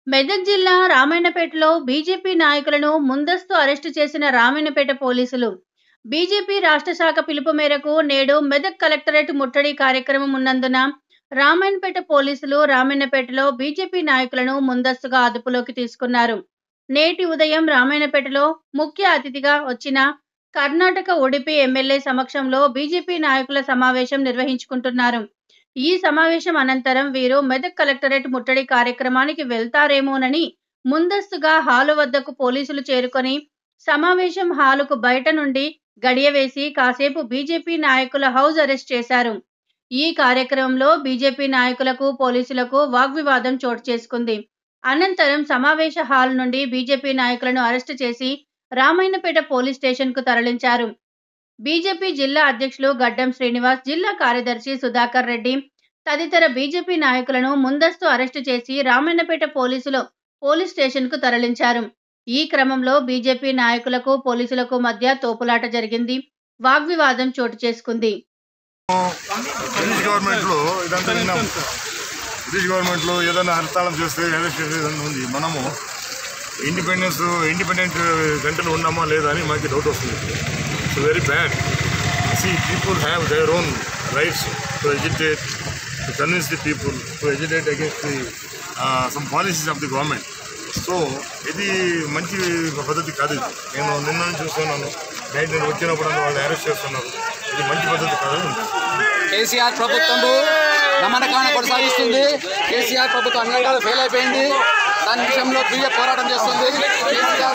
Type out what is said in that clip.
మెదక్ జిల్లా రామాయణపేటలో బీజేపీ నాయకులను ముందస్తు అరెస్టు చేసిన రామాయణపేట పోలీసులు బీజేపీ రాష్ట్ర శాఖ పిలుపు మేరకు నేడు మెదక్ కలెక్టరేట్ ముట్టడి కార్యక్రమం ఉన్నందున రామాయణపేట పోలీసులు రామాయణపేటలో బీజేపీ నాయకులను ముందస్తుగా అదుపులోకి తీసుకున్నారు నేటి ఉదయం రామాయణపేటలో ముఖ్య అతిథిగా వచ్చిన కర్ణాటక ఉడిపి ఎమ్మెల్యే సమక్షంలో బీజేపీ నాయకుల సమావేశం నిర్వహించుకుంటున్నారు ఈ సమావేశం అనంతరం వీరు మెదక్ కలెక్టరేట్ ముట్టడి కార్యక్రమానికి వెళ్తారేమోనని ముందస్తుగా హాలు వద్దకు పోలీసులు చేరుకొని సమావేశం హాలుకు బయట నుండి గడియవేసి కాసేపు బీజేపీ నాయకుల హౌస్ అరెస్ట్ చేశారు ఈ కార్యక్రమంలో బీజేపీ నాయకులకు పోలీసులకు వాగ్వివాదం చోటు చేసుకుంది అనంతరం సమావేశ హాల్ నుండి బీజేపీ నాయకులను అరెస్టు చేసి రామాయణపేట పోలీస్ స్టేషన్ కు తరలించారు బీజేపీ జిల్లా అధ్యక్షులు గడ్డం శ్రీనివాస్ జిల్లా కార్యదర్శి సుధాకర్ రెడ్డి తదితర బీజేపీ నాయకులను ముందస్తు అరెస్టు చేసి రామాయణపేట పోలీసులు పోలీస్ స్టేషన్ కు తరలించారు ఈ క్రమంలో బీజేపీ నాయకులకు పోలీసులకు మధ్య తోపులాట జరిగింది వాగ్వివాదం చోటు చేసుకుంది బ్రిటిష్ గవర్నమెంట్లో ఇదంతా విన్నాం బ్రిటిష్ గవర్నమెంట్లో ఏదైనా హరితాళం చేస్తే అరెస్ట్ చేసేదని ఉంది మనము ఇండిపెండెన్స్ ఇండిపెండెంట్ కంట్రీలో ఉన్నామా లేదా అని మాకు డౌట్ వస్తుంది so very bad see people have their own rights to educate to convince the people to educate against the some policies of the government so ఇది మంచి పద్ధతి కాదు ఇది నేను నిన్న నుంచి చూస్తున్నాను నైట్ నేను వచ్చినప్పుడు వాళ్ళు అరెస్ట్ చేస్తున్నారు ఇది మంచి పద్ధతి కాదు కేసీఆర్ ప్రభుత్వం నమ్మకాన్ని కొనసాగిస్తుంది కేసీఆర్ ప్రభుత్వం అన్ని రకాలు ఫెయిల్ అయిపోయింది దాని విషయంలో బియ్య పోరాటం చేస్తుంది కేసీఆర్